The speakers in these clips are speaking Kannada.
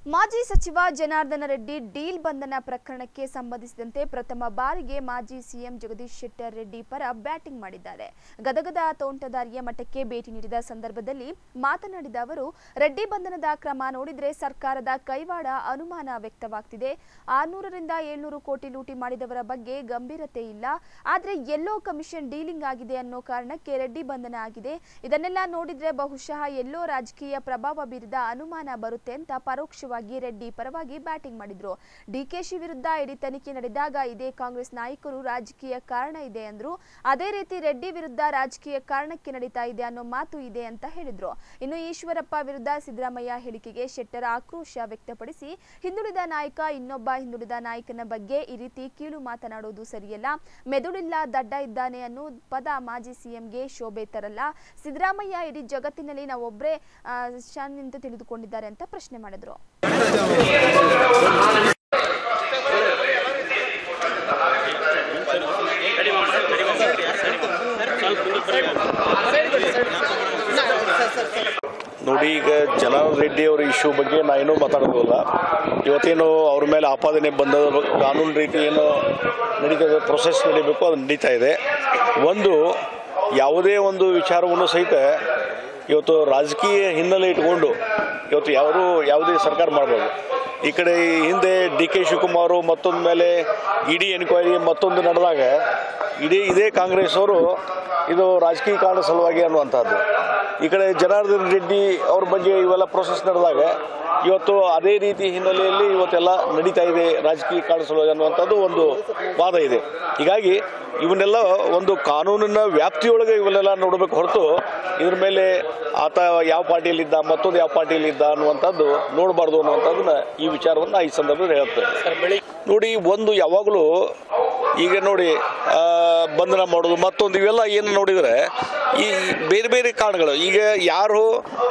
ಮಾಜಿ ಸಚಿವ ಜನಾರ್ದನ ರೆಡ್ಡಿ ಡೀಲ್ ಬಂಧನ ಪ್ರಕರಣಕ್ಕೆ ಸಂಬಂಧಿಸಿದಂತೆ ಪ್ರಥಮ ಬಾರಿಗೆ ಮಾಜಿ ಸಿಎಂ ಜಗದೀಶ್ ಶೆಟ್ಟರ್ ರೆಡ್ಡಿ ಪರ ಬ್ಯಾಟಿಂಗ್ ಮಾಡಿದ್ದಾರೆ ಗದಗದ ತೋಂಟದಾರ್ಯ ಮಠಕ್ಕೆ ಭೇಟಿ ನೀಡಿದ ಸಂದರ್ಭದಲ್ಲಿ ಮಾತನಾಡಿದ ಅವರು ರೆಡ್ಡಿ ಬಂಧನದ ಕ್ರಮ ನೋಡಿದ್ರೆ ಸರ್ಕಾರದ ಕೈವಾಡ ಅನುಮಾನ ವ್ಯಕ್ತವಾಗ್ತಿದೆ ಆರ್ನೂರರಿಂದ ಏಳ್ನೂರು ಕೋಟಿ ಲೂಟಿ ಮಾಡಿದವರ ಬಗ್ಗೆ ಗಂಭೀರತೆ ಇಲ್ಲ ಆದ್ರೆ ಎಲ್ಲೋ ಕಮಿಷನ್ ಡೀಲಿಂಗ್ ಆಗಿದೆ ಅನ್ನೋ ಕಾರಣಕ್ಕೆ ರೆಡ್ಡಿ ಬಂಧನ ಆಗಿದೆ ಇದನ್ನೆಲ್ಲ ನೋಡಿದ್ರೆ ಬಹುಶಃ ಎಲ್ಲೋ ರಾಜಕೀಯ ಪ್ರಭಾವ ಬೀರಿದ ಅನುಮಾನ ಬರುತ್ತೆ ಅಂತ ಪರೋಕ್ಷವಾಗಿ ರೆಡ್ಡಿ ಪರವಾಗಿ ಬ್ಯಾಟಿಂಗ್ ಮಾಡಿದ್ರು ಡಿಕೆಶಿ ವಿರುದ್ಧ ಇಡೀ ತನಿಖೆ ನಡೆದಾಗ ಇದೇ ಕಾಂಗ್ರೆಸ್ ನಾಯಕರು ರಾಜಕೀಯ ಕಾರಣ ಇದೆ ಅಂದ್ರು ಅದೇ ರೀತಿ ರೆಡ್ಡಿ ವಿರುದ್ಧ ರಾಜಕೀಯ ಕಾರಣಕ್ಕೆ ನಡೀತಾ ಇದೆ ಅನ್ನೋ ಮಾತು ಇದೆ ಅಂತ ಹೇಳಿದ್ರು ಇನ್ನು ಈಶ್ವರಪ್ಪ ವಿರುದ್ಧ ಸಿದ್ದರಾಮಯ್ಯ ಹೇಳಿಕೆಗೆ ಶೆಟ್ಟರ್ ಆಕ್ರೋಶ ವ್ಯಕ್ತಪಡಿಸಿ ಹಿಂದುಳಿದ ನಾಯಕ ಇನ್ನೊಬ್ಬ ಹಿಂದುಳಿದ ನಾಯಕನ ಬಗ್ಗೆ ಈ ರೀತಿ ಕೀಳು ಮಾತನಾಡುವುದು ಸರಿಯಲ್ಲ ಮೆದುಳಿಲ್ಲ ದಡ್ಡ ಇದ್ದಾನೆ ಅನ್ನೋ ಪದ ಮಾಜಿ ಸಿಎಂಗೆ ಶೋಭೆ ತರಲ್ಲ ಸಿದ್ದರಾಮಯ್ಯ ಇಡೀ ಜಗತ್ತಿನಲ್ಲಿ ನಾವೊಬ್ಬರೇ ಶಾನ್ ಅಂತ ತಿಳಿದುಕೊಂಡಿದ್ದಾರೆ ಅಂತ ಪ್ರಶ್ನೆ ಮಾಡಿದ್ರು ನೋಡಿ ಈಗ ಜನಾರ್ದನ್ ರೆಡ್ಡಿ ಅವರ ಇಶ್ಯೂ ಬಗ್ಗೆ ನಾ ಏನೂ ಮಾತಾಡೋದಿಲ್ಲ ಇವತ್ತೇನು ಅವ್ರ ಮೇಲೆ ಆಪಾದನೆ ಬಂದ ಕಾನೂನು ರೀತಿ ಏನು ನಡೀತದೆ ಪ್ರೊಸೆಸ್ ನಡೀಬೇಕು ಅದು ನಡೀತಾ ಇದೆ ಒಂದು ಯಾವುದೇ ಒಂದು ವಿಚಾರವನ್ನು ಸಹಿತ ಇವತ್ತು ರಾಜಕೀಯ ಹಿನ್ನೆಲೆ ಇಟ್ಕೊಂಡು ಇವತ್ತು ಯಾರು ಯಾವುದೇ ಸರ್ಕಾರ ಮಾಡ್ಬೋದು ಈ ಕಡೆ ಹಿಂದೆ ಡಿ ಕೆ ಶಿವಕುಮಾರ್ ಮತ್ತೊಂದು ಮೇಲೆ ಇಡಿ ಎನ್ಕ್ವೈರಿ ಮತ್ತೊಂದು ನಡೆದಾಗ ಇಡೀ ಇದೇ ಕಾಂಗ್ರೆಸ್ ಅವರು ಇದು ರಾಜಕೀಯ ಕಾರಣ ಸಲುವಾಗಿ ಅನ್ನುವಂಥದ್ದು ಈ ಕಡೆ ಜನಾರ್ದನ್ ರೆಡ್ಡಿ ಅವ್ರ ಬಗ್ಗೆ ಇವೆಲ್ಲ ಪ್ರೊಸೆಸ್ ನಡೆದಾಗ ಇವತ್ತು ಅದೇ ರೀತಿ ಹಿನ್ನೆಲೆಯಲ್ಲಿ ಇವತ್ತೆಲ್ಲ ನಡೀತಾ ಇದೆ ರಾಜಕೀಯ ಕಾರಣ ಸಲುವಾಗಿ ಅನ್ನುವಂಥದ್ದು ಒಂದು ವಾದ ಇದೆ ಹೀಗಾಗಿ ಇವನ್ನೆಲ್ಲ ಒಂದು ಕಾನೂನಿನ ವ್ಯಾಪ್ತಿಯೊಳಗೆ ಇವನ್ನೆಲ್ಲ ನೋಡಬೇಕು ಹೊರತು ಇದ್ರ ಮೇಲೆ ಆತ ಯಾವ ಪಾರ್ಟಿಯಲ್ಲಿದ್ದ ಮತ್ತೊಂದು ಯಾವ ಪಾರ್ಟಿಯಲ್ಲಿದ್ದ ಅನ್ನುವಂಥದ್ದು ನೋಡಬಾರ್ದು ಅನ್ನುವಂಥದ್ದನ್ನ ಈ ವಿಚಾರವನ್ನು ಈ ಸಂದರ್ಭದಲ್ಲಿ ಹೇಳ್ತೇನೆ ನೋಡಿ ಒಂದು ಯಾವಾಗಲೂ ಈಗ ನೋಡಿ ಆ, ಬಂಧನ ಮಾಡೋದು ಮತ್ತೊಂದು ಇವೆಲ್ಲ ಏನು ನೋಡಿದರೆ ಈ ಬೇರೆ ಬೇರೆ ಕಾರಣಗಳು ಈಗ ಯಾರು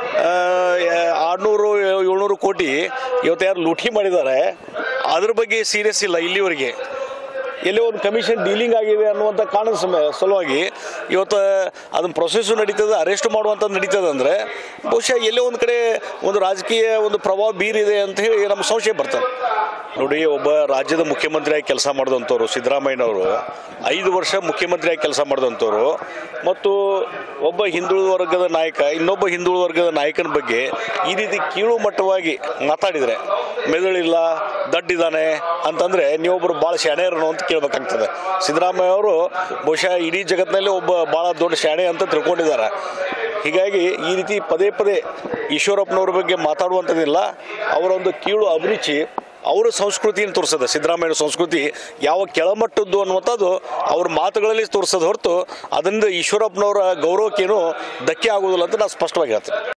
ಆರುನೂರು ಏಳ್ನೂರು ಕೋಟಿ ಇವತ್ತು ಯಾರು ಲೂಟಿ ಮಾಡಿದ್ದಾರೆ ಅದ್ರ ಬಗ್ಗೆ ಸೀರಿಯಸ್ ಇಲ್ಲ ಇಲ್ಲಿವರೆಗೆ ಎಲ್ಲೋ ಒಂದು ಕಮಿಷನ್ ಡೀಲಿಂಗ್ ಆಗಿದೆ ಅನ್ನುವಂಥ ಕಾರಣದ ಸಮ ಸಲುವಾಗಿ ಇವತ್ತು ಅದನ್ನ ಪ್ರೊಸೆಸ್ಸು ನಡೀತದೆ ಅರೆಸ್ಟ್ ಮಾಡುವಂಥದ್ದು ನಡೀತದೆ ಅಂದರೆ ಬಹುಶಃ ಎಲ್ಲೋ ಒಂದು ಕಡೆ ಒಂದು ರಾಜಕೀಯ ಒಂದು ಪ್ರಭಾವ ಬೀರಿದೆ ಅಂತ ಹೇಳಿ ನಮ್ಮ ಸಂಶಯ ಬರ್ತದೆ ನೋಡಿ ಒಬ್ಬ ರಾಜ್ಯದ ಮುಖ್ಯಮಂತ್ರಿಯಾಗಿ ಕೆಲಸ ಮಾಡಿದಂಥವ್ರು ಸಿದ್ದರಾಮಯ್ಯನವರು ಐದು ವರ್ಷ ಮುಖ್ಯಮಂತ್ರಿಯಾಗಿ ಕೆಲಸ ಮಾಡಿದಂಥವ್ರು ಮತ್ತು ಒಬ್ಬ ಹಿಂದುಳಿದ ವರ್ಗದ ನಾಯಕ ಇನ್ನೊಬ್ಬ ಹಿಂದುಳಿದ ವರ್ಗದ ನಾಯಕನ ಬಗ್ಗೆ ಈ ರೀತಿ ಕೀಳು ಮಟ್ಟವಾಗಿ ಮಾತಾಡಿದರೆ ಮೆದುಳಿಲ್ಲ ದಡ್ಡಿದ್ದಾನೆ ಅಂತಂದರೆ ನೀವೊಬ್ಬರು ಭಾಳ ಶಾಣೆಯರನು ಅಂತ ಕೇಳಬೇಕಾಗ್ತದೆ ಸಿದ್ದರಾಮಯ್ಯ ಅವರು ಬಹುಶಃ ಇಡೀ ಜಗತ್ತಿನಲ್ಲಿ ಒಬ್ಬ ಭಾಳ ದೊಡ್ಡ ಶಾಣೆ ಅಂತ ತಿಳ್ಕೊಂಡಿದ್ದಾರೆ ಹೀಗಾಗಿ ಈ ರೀತಿ ಪದೇ ಪದೇ ಈಶ್ವರಪ್ಪನವ್ರ ಬಗ್ಗೆ ಮಾತಾಡುವಂಥದ್ದಿಲ್ಲ ಅವರ ಒಂದು ಕೀಳು ಅಭಿರುಚಿ ಅವರ ಸಂಸ್ಕೃತಿಯನ್ನು ತೋರಿಸದ ಸಿದ್ದರಾಮಯ್ಯನ ಸಂಸ್ಕೃತಿ ಯಾವ ಕೆಳಮಟ್ಟದ್ದು ಅನ್ನುವಂಥದ್ದು ಅವ್ರ ಮಾತುಗಳಲ್ಲಿ ತೋರಿಸೋದು ಹೊರತು ಅದರಿಂದ ಈಶ್ವರಪ್ಪನವರ ಗೌರವಕ್ಕೇನು ಧಕ್ಕೆ ಆಗೋದಿಲ್ಲ ಅಂತ ನಾನು ಸ್ಪಷ್ಟವಾಗಿ ಹೇಳ್ತೀನಿ